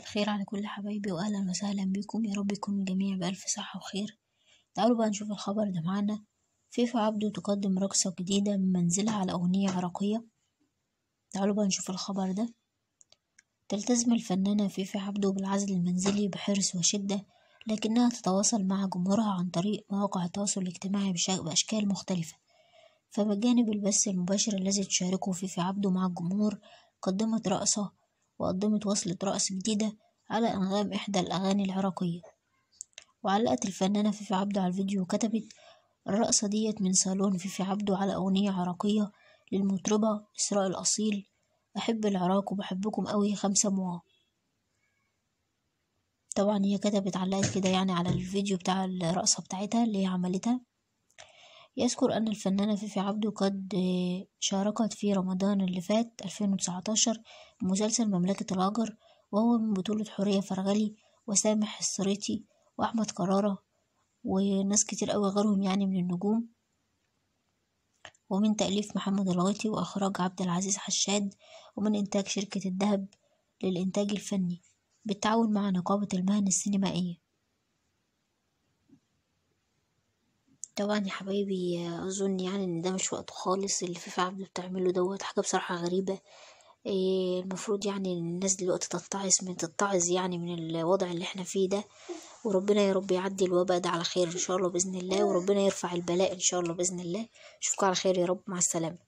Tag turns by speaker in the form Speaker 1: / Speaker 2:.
Speaker 1: الخير على كل حبايبي واهلا وسهلا بكم يا رب يكون الجميع بألف صحة وخير تعالوا بقى نشوف الخبر ده معانا فيفا عبده تقدم رقصة جديدة من منزلها على أغنية عراقية تعالوا بقى نشوف الخبر ده تلتزم الفنانة فيفا عبده بالعزل المنزلي بحرص وشدة لكنها تتواصل مع جمهورها عن طريق مواقع التواصل الاجتماعي بأشكال مختلفة فبجانب البث المباشر الذي تشاركه فيفا عبده مع الجمهور قدمت رقصة وقدمت وصلة رقص جديدة على أنغام إحدى الأغاني العراقية وعلقت الفنانة فيفي عبده على الفيديو وكتبت الرقصة ديت من صالون فيفي عبده على أغنية عراقية للمطربة إسراء الأصيل أحب العراق وبحبكم أوي خمسة موا طبعا هي كتبت علقت كده يعني على الفيديو بتاع الرقصة بتاعتها اللي هي عملتها يذكر أن الفنانة فيفي عبده قد شاركت في رمضان اللي فات 2019 بمسلسل مملكة الهجر وهو من بطولة حورية فرغلي وسامح السريتي وأحمد كرارة وناس كتير أوي غيرهم يعني من النجوم ومن تأليف محمد الغيطي وإخراج عبد العزيز حشاد ومن إنتاج شركة الذهب للإنتاج الفني بالتعاون مع نقابة المهن السينمائية طبعا يا حبايبي أظن يعني إن ده مش وقته خالص اللي فيفا عبده بتعمله دوت حاجة بصراحة غريبة إيه المفروض يعني الناس دلوقتي تتعظ من تتعظ يعني من الوضع اللي احنا فيه ده وربنا يا رب يعدي الوباء ده على خير ان شاء الله باذن الله وربنا يرفع البلاء ان شاء الله باذن الله اشوفكم على خير يا رب مع السلامه